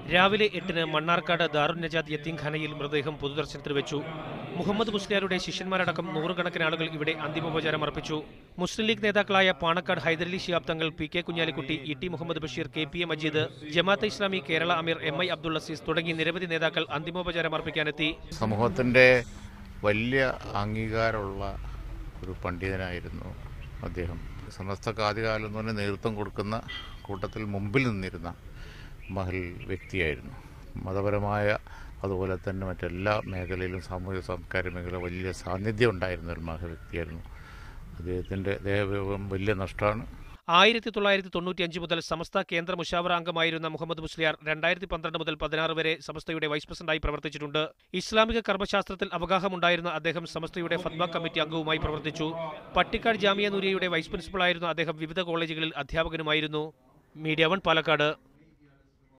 രാവിലെ എട്ടിന് മണ്ണാർക്കാട് ദാറുൻ നജാദ് യത്തീംഖാനയിൽ മൃതദേഹം പൊതുദർശനത്തിന് വെച്ചു മുഹമ്മദ് മുസ്ലിയാരുടെ ശിഷ്യന്മാരടക്കം നൂറുകണക്കിന് ആളുകൾ ഇവിടെ അന്തിമോപചാരം അർപ്പിച്ചു മുസ്ലിം ലീഗ് നേതാക്കളായ Panakkad Hyderali Shihab Thangal P K Kunhalikutty E T Muhammad Basheer K P A Majeed Jamaat-e Islami Kerala അമീർ എം ഐ അബ്ദുൾ അസീസ് തുടങ്ങി നിരവധി നേതാക്കൾ അന്തിമോപചാരം അർപ്പിക്കാനെത്തി സമൂഹത്തിൻ്റെ വലിയ അംഗീകാരമുള്ള ഒരു പണ്ഡിതനായിരുന്നു അദ്ദേഹം സമസ്തക്ക് ആദ്യകാലം തന്നെ നേതൃത്വം കൊടുക്കുന്ന കൂട്ടത്തിൽ മുമ്പിൽ നിന്നിരുന്ന മഹൽ വ്യക്തിയായിരുന്നു മതപരമായ അതുപോലെ തന്നെ മറ്റെല്ലാ മേഖലയിലും സാമൂഹിക സാംസ്കാരിക മേഖല വലിയ സാന്നിധ്യം ഉണ്ടായിരുന്ന ഒരു മഹൽ വ്യക്തിയായിരുന്നു അദ്ദേഹത്തിൻ്റെ ദേഹവിയോഗം വലിയ നഷ്ടമാണ് ആയിരത്തി തൊള്ളായിരത്തി തൊണ്ണൂറ്റി അഞ്ച് മുതൽ സമസ്ത കേന്ദ്ര മുഷാവറ അംഗമായിരുന്ന മുഹമ്മദ് മുസ്ലിയാർ രണ്ടായിരത്തി പന്ത്രണ്ട് മുതൽ പതിനാറ് വരെ സമസ്തയുടെ വൈസ് പ്രസിഡന്റായി പ്രവർത്തിച്ചിട്ടുണ്ട് ഇസ്ലാമിക കർമ്മശാസ്ത്രത്തിൽ അവഗാഹമുണ്ടായിരുന്ന അദ്ദേഹം സമസ്തയുടെ ഫത്വ കമ്മിറ്റി അംഗവുമായി പ്രവർത്തിച്ചു പട്ടിക്കാട് ജാമിയ നൂരിയയുടെ വൈസ് പ്രിൻസിപ്പളായിരുന്ന അദ്ദേഹം വിവിധ കോളേജുകളിൽ അധ്യാപകനുമായിരുന്നു മീഡിയ വൺ പാലക്കാട്